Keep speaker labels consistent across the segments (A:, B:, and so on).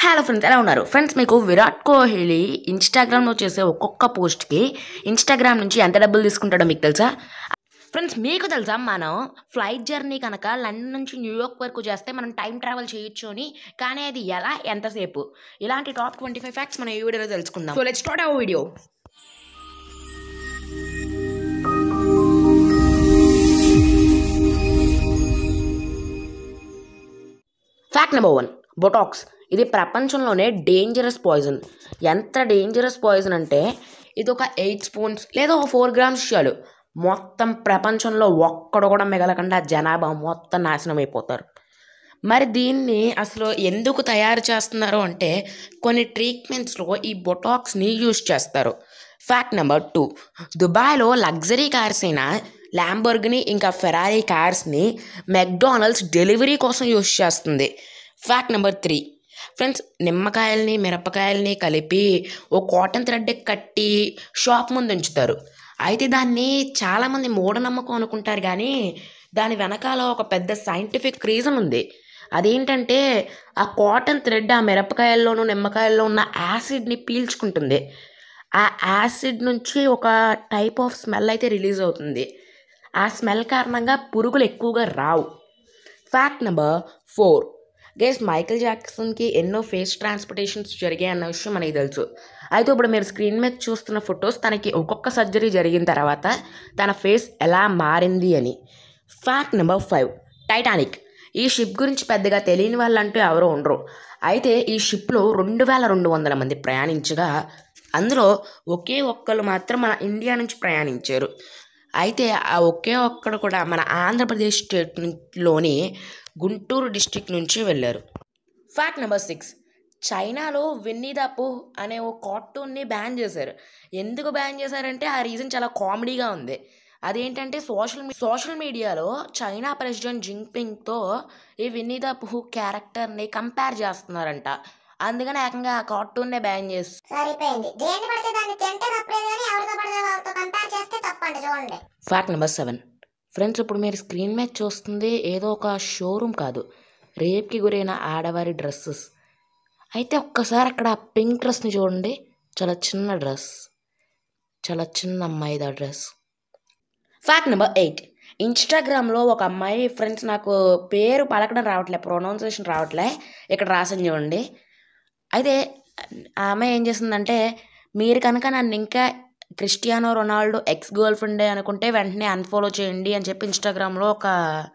A: Hello friends ఎలా ఉన్నారు friends మీకు విరాట్ కోహ్లీ ఇన్స్టాగ్రామ్లో చేసే ఒక్కొక్క పోస్ట్కి ఇన్స్టాగ్రామ్ నుంచి ఎంత డబ్బులు తీసుకుంటాడో మీకు తెలుసా ఫ్రెండ్స్ మీకు తెలుసా మనం ఫ్లైట్ జర్నీ కనుక లండన్ నుంచి న్యూయార్క్ వరకు చేస్తే మనం టైం ట్రావెల్ చేయొచ్చు అని కానీ అది ఎలా ఎంతసేపు ఇలాంటి టాప్ ట్వంటీ ఫైవ్ ఫ్యాక్ట్స్ మనం ఈ వీడియోలో తెలుసుకుందాం so let's start our video fact number one Botox ఇది ప్రపంచంలోనే డేంజరస్ పాయిజన్ ఎంత డేంజరస్ పాయిజన్ అంటే ఇది ఒక ఎయిట్ స్పూన్స్ లేదా ఒక ఫోర్ గ్రామ్స్ చాలు మొత్తం ప్రపంచంలో ఒక్కడు కూడా మిగలకుండా జనాభా మొత్తం నాశనం అయిపోతారు మరి దీన్ని అసలు ఎందుకు తయారు చేస్తున్నారు అంటే కొన్ని ట్రీట్మెంట్స్లో ఈ బొటాక్స్ని యూజ్ చేస్తారు ఫ్యాక్ట్ నెంబర్ టూ దుబాయ్లో లగ్జరీ కార్స్ అయిన ల్యాంబర్గ్ని ఇంకా ఫెరారీ కార్స్ని మెక్డానల్డ్స్ డెలివరీ కోసం యూజ్ చేస్తుంది ఫ్యాక్ట్ నెంబర్ త్రీ ఫ్రెండ్స్ నిమ్మకాయల్ని మిరపకాయల్ని కలిపి ఓ కాటన్ థ్రెడ్ కట్టి షాప్ ముందు ఉంచుతారు అయితే దాన్ని చాలామంది మూఢనమ్మకం అనుకుంటారు కానీ దాని వెనకాల ఒక పెద్ద సైంటిఫిక్ రీజన్ ఉంది అదేంటంటే ఆ కాటన్ థ్రెడ్ ఆ మిరపకాయల్లోనూ నిమ్మకాయల్లో ఉన్న యాసిడ్ని పీల్చుకుంటుంది ఆ యాసిడ్ నుంచి ఒక టైప్ ఆఫ్ స్మెల్ అయితే రిలీజ్ అవుతుంది ఆ స్మెల్ కారణంగా పురుగులు ఎక్కువగా రావు fact number four guys Michael జాక్సన్కి ఎన్నో ఫేస్ ట్రాన్స్పోర్టేషన్స్ జరిగాయి అన్న విషయం మనకి తెలుసు అయితే ఇప్పుడు మీరు స్క్రీన్ మీద చూస్తున్న ఫొటోస్ తనకి ఒక్కొక్క సర్జరీ జరిగిన తర్వాత తన ఫేస్ ఎలా మారింది అని ఫ్యాక్ట్ నెంబర్ ఫైవ్ టైటానిక్ ఈ షిప్ గురించి పెద్దగా తెలియని వాళ్ళంటూ ఎవరో ఉండరు అయితే ఈ షిప్లో రెండు వేల రెండు వందల మంది ప్రయాణించగా అందులో ఒకే ఒక్కరు మాత్రం మన ఇండియా నుంచి ప్రయాణించారు అయితే ఆ ఒకే ఒక్కడు కూడా మన ఆంధ్రప్రదేశ్ స్టేట్ లోని గుంటూరు డిస్టిక్ నుంచి వెళ్ళారు ఫ్యాక్ట్ నెంబర్ సిక్స్ చైనాలో విన్నీదాపు అనే ఓ కార్టూన్ని బ్యాన్ చేశారు ఎందుకు బ్యాన్ చేశారంటే ఆ రీజన్ చాలా కామెడీగా ఉంది అదేంటంటే సోషల్ మీ సోషల్ మీడియాలో చైనా ప్రెసిడెంట్ జింగ్పింగ్తో ఈ విన్నీదాపు క్యారెక్టర్ని కంపేర్ చేస్తున్నారంట అందుకని ఏకంగా ఆ కార్టూన్నే బ్యాన్ చేసి
B: సరిపోయింది దేన్ని పడితే దాన్ని తింటే తప్పలేదు కానీ ఎవరితో పడితే వాళ్ళతో కంపేర్ చేస్తే తప్పండి చూడండి
A: ఫ్యాక్ట్ నెంబర్ సెవెన్ ఫ్రెండ్స్ ఇప్పుడు మీరు స్క్రీన్ మీద చూస్తుంది ఏదో ఒక షోరూమ్ కాదు రేప్కి గురైన ఆడవారి డ్రెస్సెస్ అయితే ఒక్కసారి అక్కడ ఆ పింక్ డ్రెస్ని చూడండి చాలా చిన్న డ్రెస్ చాలా చిన్న అమ్మాయిది ఆ డ్రెస్ ఫ్యాక్ట్ నెంబర్ ఎయిట్ ఇన్స్టాగ్రామ్లో ఒక అమ్మాయి ఫ్రెండ్స్ నాకు పేరు పలకడం రావట్లే ప్రొనౌన్సియేషన్ రావట్లే ఇక్కడ రాసింది చూడండి అయితే ఆ అమ్మాయి ఏం చేసిందంటే మీరు కనుక నన్ను ఇంకా క్రిస్టియానో రొనాల్డో ఎక్స్ గర్ల్ ఫ్రెండే అనుకుంటే వెంటనే అన్ఫాలో చేయండి అని చెప్పి ఇన్స్టాగ్రామ్లో ఒక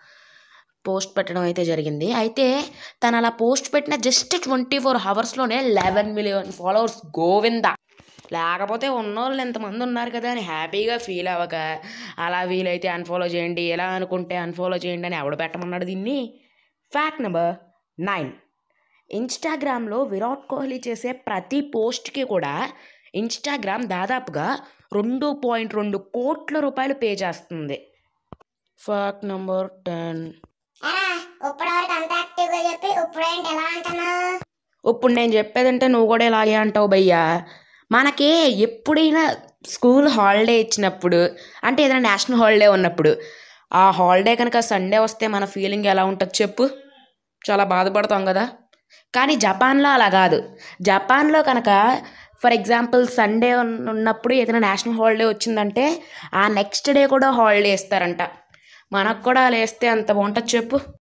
A: పోస్ట్ పెట్టడం అయితే జరిగింది అయితే తను అలా పోస్ట్ పెట్టిన జస్ట్ ట్వంటీ ఫోర్ అవర్స్లోనే లెవెన్ మిలియన్ ఫాలోవర్స్ గోవింద లేకపోతే ఉన్నోళ్ళు ఎంతమంది ఉన్నారు కదా అని హ్యాపీగా ఫీల్ అవ్వక అలా వీలైతే అన్ఫాలో చేయండి ఎలా అనుకుంటే అన్ఫాలో చేయండి అని ఎవడు పెట్టమన్నాడు దీన్ని ఫ్యాక్ట్ నెంబర్ నైన్ ఇన్స్టాగ్రామ్లో విరాట్ కోహ్లీ చేసే ప్రతి పోస్ట్కి కూడా ఇన్స్టాగ్రామ్ దాదాపుగా రెండు పాయింట్ రెండు కోట్ల రూపాయలు పే చేస్తుంది ఫ్యాక్ట్ నెంబర్ టెన్
B: ఎరా ఇప్పటివరకు అంత యాక్టివ్ గా చెప్పి ఇప్పుడేంటి ఎలా అంటున్నావు
A: ఇప్పుడు నేను చెప్పేదంటే నువ్వు కూడా ఇలాగే అంటావు భయ్యా మనకి ఎప్పుడైనా స్కూల్ హాలిడే ఇచ్చినప్పుడు అంటే ఏదైనా నేషనల్ హాలిడే ఉన్నప్పుడు ఆ హాలిడే కనుక సండే వస్తే మన ఫీలింగ్ ఎలా ఉంటుంది చెప్పు చాలా బాధపడతాం కదా కానీ జపాన్లో అలా కాదు జపాన్లో కనుక ఫర్ ఎగ్జాంపుల్ సండే ఉన్నప్పుడు ఏదైనా నేషనల్ హాలిడే వచ్చిందంటే ఆ నెక్స్ట్ డే కూడా హాలిడే ఇస్తారంట మనకు కూడా అలా వేస్తే అంత బాగుంటుంది చెప్పు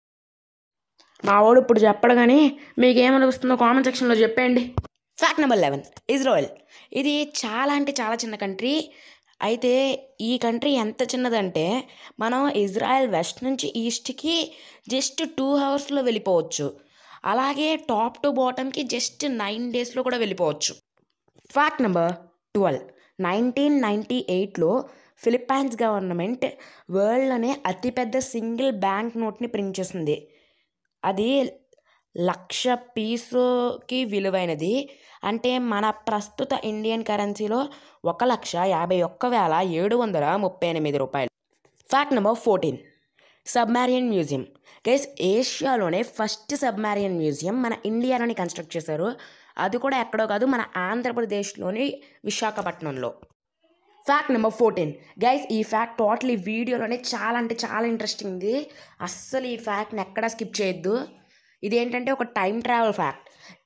A: మా వాడు ఇప్పుడు చెప్పడు కానీ మీకు ఏమనిపిస్తుందో కామెంట్ సెక్షన్లో చెప్పండి ఫ్యాక్ట్ నెంబర్ లెవెన్ ఇజ్రాయెల్ ఇది చాలా అంటే చాలా చిన్న కంట్రీ అయితే ఈ కంట్రీ ఎంత చిన్నదంటే మనం ఇజ్రాయెల్ వెస్ట్ నుంచి ఈస్ట్కి జస్ట్ టూ అవర్స్లో వెళ్ళిపోవచ్చు అలాగే టాప్ టు బాటమ్కి జస్ట్ నైన్ డేస్లో కూడా వెళ్ళిపోవచ్చు fact number twelve nineteen ninety ఎయిట్లో ఫిలిప్పైన్స్ గవర్నమెంట్ వరల్డ్లోనే అతిపెద్ద సింగిల్ బ్యాంక్ నోట్ని ప్రింట్ చేసింది అది లక్ష పీసుకి విలువైనది అంటే మన ప్రస్తుత ఇండియన్ కరెన్సీలో ఒక లక్ష యాభై ఒక్క వేల ఏడు వందల ముప్పై ఎనిమిది రూపాయలు fact number fourteen submarine museum guys ఏషియాలోనే ఫస్ట్ సబ్మారియన్ మ్యూజియం మన ఇండియాలోని కన్స్ట్రక్ట్ చేశారు అది కూడా ఎక్కడో కాదు మన ఆంధ్రప్రదేశ్లోని విశాఖపట్నంలో ఫ్యాక్ట్ నెంబర్ ఫోర్టీన్ గైస్ ఈ ఫ్యాక్ట్ టోటల్ ఈ వీడియోలోనే చాలా అంటే చాలా ఇంట్రెస్టింగ్ ఉంది అస్సలు ఈ ఫ్యాక్ట్ని ఎక్కడా స్కిప్ చేయొద్దు ఇదేంటంటే ఒక టైం ట్రావెల్ ఫ్యాక్ట్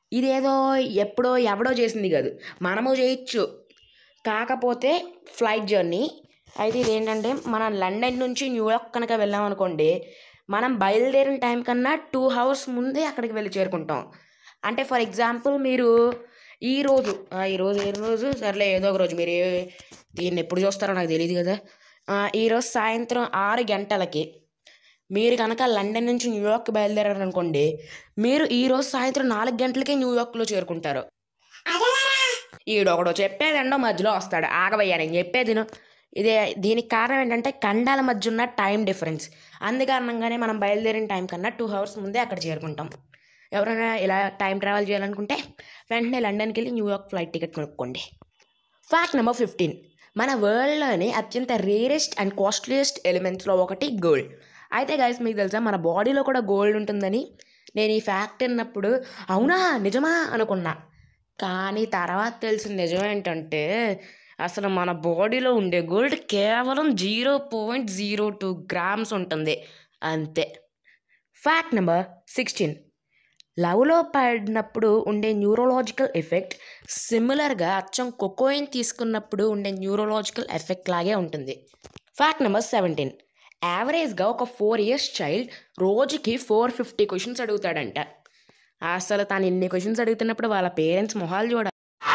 A: ఇదేదో ఎప్పుడో ఎవడో చేసింది కాదు మనము చేయొచ్చు కాకపోతే ఫ్లైట్ జర్నీ అయితే ఇదేంటంటే మనం లండన్ నుంచి న్యూయార్క్ కనుక వెళ్ళామనుకోండి మనం బయలుదేరిన టైం కన్నా టూ అవర్స్ ముందే అక్కడికి వెళ్ళి చేరుకుంటాం అంటే ఫర్ ఎగ్జాంపుల్ మీరు ఈ రోజు ఆ, ఈ రోజు ఏ రోజు సర్లే ఏదో ఒక రోజు మీరు ఏ- దీన్ని ఎప్పుడు చూస్తారో నాకు తెలియదు కదా ఆ, ఈరోజు సాయంత్రం ఆరు గంటలకి మీరు కనుక లండన్ నుంచి న్యూయార్క్ బయలుదేరారనుకోండి మీరు ఈ రోజు సాయంత్రం నాలుగు గంటలకే న్యూయార్క్లో చేరుకుంటారు
B: అదేలారా
A: ఈడొకడు చెప్పేదండో మధ్యలో వస్తాడు ఆగవయ్యా నేను చెప్పేది విను. ఇదే దీనికి కారణం ఏంటంటే ఖండాల మధ్య ఉన్న టైం డిఫరెన్స్ అందుకారణంగానే మనం బయలుదేరిన టైం కన్నా టూ అవర్స్ ముందే అక్కడ చేరుకుంటాం ఎవరైనా ఇలా టైం ట్రావెల్ చేయాలనుకుంటే వెంటనే లండన్కి వెళ్ళి న్యూయార్క్ ఫ్లైట్ టికెట్ కొనుక్కోండి ఫ్యాక్ట్ నెంబర్ ఫిఫ్టీన్ మన వరల్డ్లోని అత్యంత రేరెస్ట్ అండ్ కాస్ట్లీయెస్ట్ ఎలిమెంట్స్లో ఒకటి గోల్డ్ అయితే గైస్ మీకు తెలుసా మన బాడీలో కూడా గోల్డ్ ఉంటుందని నేను ఈ ఫ్యాక్ట్ విన్నప్పుడు అవునా నిజమా అనుకున్నా కానీ తర్వాత తెలిసిన నిజం ఏంటంటే అసలు మన బాడీలో ఉండే గోల్డ్ కేవలం zero point zero two grams ఉంటుంది అంతే ఫ్యాక్ట్ నెంబర్ సిక్స్టీన్ లవ్లో పడినప్పుడు ఉండే న్యూరోలాజికల్ ఎఫెక్ట్ సిమిలర్గా అచ్చం కొకోయిన్ తీసుకున్నప్పుడు ఉండే న్యూరోలాజికల్ ఎఫెక్ట్ లాగే ఉంటుంది ఫ్యాక్ట్ నెంబర్ సెవెంటీన్ యావరేజ్గా ఒక ఫోర్ ఇయర్స్ చైల్డ్ రోజుకి ఫోర్ ఫిఫ్టీ క్వశ్చన్స్ అడుగుతాడంట అసలు తను ఇన్ని క్వశ్చన్స్ అడుగుతున్నప్పుడు వాళ్ళ పేరెంట్స్ మొహాలు చూడ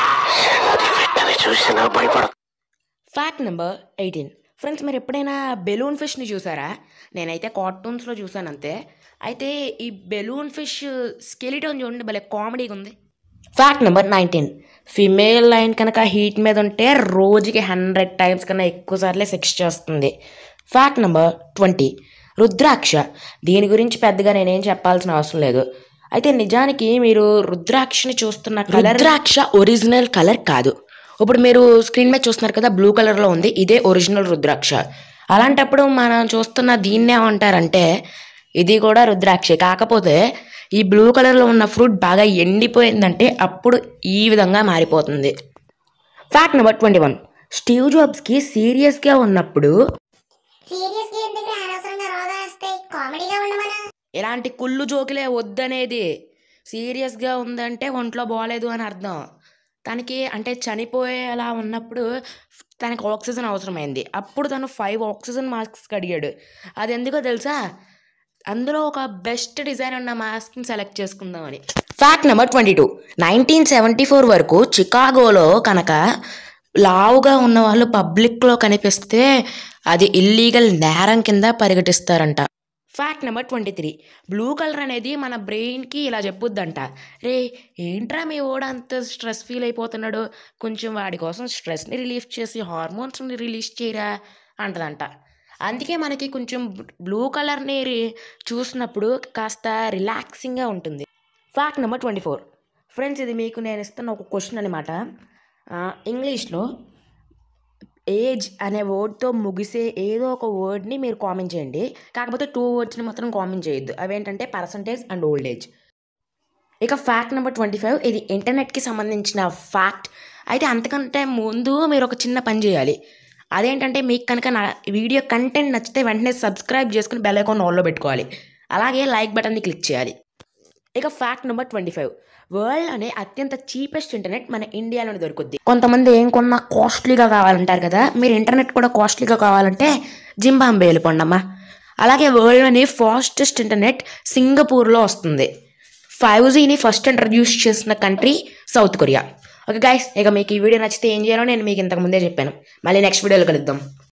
C: చూసినా భయపడ
A: ఫ్యాక్ట్ నెంబర్ ఎయిటీన్ ఫ్రెండ్స్ మీరు ఎప్పుడైనా బెలూన్ ఫిష్ని చూసారా నేనైతే కార్టూన్స్లో చూసాను అంతే అయితే ఈ బెలూన్ ఫిష్ స్కెలిటన్ చూడండి భలే కామెడీగా ఉంది fact number nineteen female lion కనుక హీట్ మీద ఉంటే రోజుకి హండ్రెడ్ టైమ్స్ కన్నా ఎక్కువ సార్లే సెక్స్ చేస్తుంది ఫ్యాక్ట్ నెంబర్ ట్వంటీ రుద్రాక్ష దీని గురించి పెద్దగా నేనేం చెప్పాల్సిన అవసరం లేదు అయితే నిజానికి మీరు రుద్రాక్షని చూస్తున్న కలర్ రుద్రాక్ష ఒరిజినల్ కలర్ కాదు ఇప్పుడు మీరు స్క్రీన్ మీద చూస్తున్నారు కదా బ్లూ కలర్లో ఉంది ఇదే ఒరిజినల్ రుద్రాక్ష అలాంటప్పుడు మనం చూస్తున్న దీన్నే ఏమంటారంటే ఇది కూడా రుద్రాక్ష కాకపోతే ఈ బ్లూ కలర్లో ఉన్న ఫ్రూట్ బాగా ఎండిపోయిందంటే అప్పుడు ఈ విధంగా మారిపోతుంది fact number twenty one Steve జాబ్స్కి సీరియస్గా ఉన్నప్పుడు
B: సీరియస్ గా ఎందుకు అనవసరంగా రోగాలు వస్తాయి కామెడీగా ఉండమనా
A: ఇలాంటి కుళ్ళు జోకులే వద్దనేది సీరియస్గా ఉందంటే ఒంట్లో బాగాలేదు అని అర్థం తనకి అంటే చనిపోయేలా ఉన్నప్పుడు తనకి ఆక్సిజన్ అవసరమైంది అప్పుడు తను ఫైవ్ ఆక్సిజన్ మాస్క్స్ అడిగాడు అది ఎందుకో తెలుసా అందులో ఒక బెస్ట్ డిజైన్ ఉన్న మాస్క్ని సెలెక్ట్ చేసుకుందామని fact number twenty two nineteen seventy four వరకు చికాగోలో కనుక లావుగా ఉన్న వాళ్ళు పబ్లిక్లో కనిపిస్తే అది ఇల్లీగల్ నేరం కింద పరిగణిస్తారంట fact number twenty three blue colour అనేది మన బ్రెయిన్కి ఇలా చెప్పుద్దంట రే ఏంట్రా మీ ఓడ అంత స్ట్రెస్ ఫీల్ అయిపోతున్నాడు కొంచెం వాడి కోసం స్ట్రెస్ని రిలీఫ్ చేసి హార్మోన్స్ని రిలీజ్ చేయరా అంటదంట అందుకే మనకి కొంచెం బ్లూ కలర్ని రి- చూసినప్పుడు కాస్త రిలాక్సింగ్గా ఉంటుంది fact number twenty four friends ఇది మీకు నేను ఇస్తున్న ఒక క్వశ్చన్ అనమాట ఇంగ్లీష్లో ఏజ్ అనే వర్డ్తో ముగిసే ఏదో ఒక వర్డ్ని మీరు కామెంట్ చేయండి కాకపోతే టూ వర్డ్స్ని మాత్రం కామెంట్ చేయొద్దు అవేంటంటే పర్సంటేజ్ అండ్ ఓల్డ్ ఏజ్ ఇక ఫ్యాక్ట్ నెంబర్ ట్వంటీ ఫైవ్ ఇది ఇంటర్నెట్కి సంబంధించిన ఫ్యాక్ట్ అయితే అంతకంటే ముందు మీరు ఒక చిన్న పని చేయాలి అదేంటంటే మీకు కనుక నా వీడియో కంటెంట్ నచ్చితే వెంటనే సబ్స్క్రైబ్ చేసుకుని బెల్ ఐకాన్ ఆన్లో పెట్టుకోవాలి అలాగే లైక్ బటన్ని క్లిక్ చేయాలి ఇక fact number twenty five world అనే అత్యంత చీపెస్ట్ ఇంటర్నెట్ మన ఇండియాలోనే దొరుకుద్ది కొంతమంది ఏం కొన్నా కాస్ట్లీగా కావాలంటారు కదా మీరు ఇంటర్నెట్ కూడా కాస్ట్లీగా కావాలంటే జింబాంబే వెళ్ళిపోండి అమ్మా అలాగే వరల్డ్లోని ఫాస్టెస్ట్ ఇంటర్నెట్ సింగపూర్లో వస్తుంది ఫైవ్ జీని ఫస్ట్ ఇంట్రడ్యూస్ చేసిన country South Korea okay guys ఇక మీకు ఈ వీడియో నచ్చితే ఏం చేయాలో నేను మీకు ఇంతకు ముందే చెప్పాను మళ్ళీ నెక్స్ట్ వీడియోలో కలుద్దాం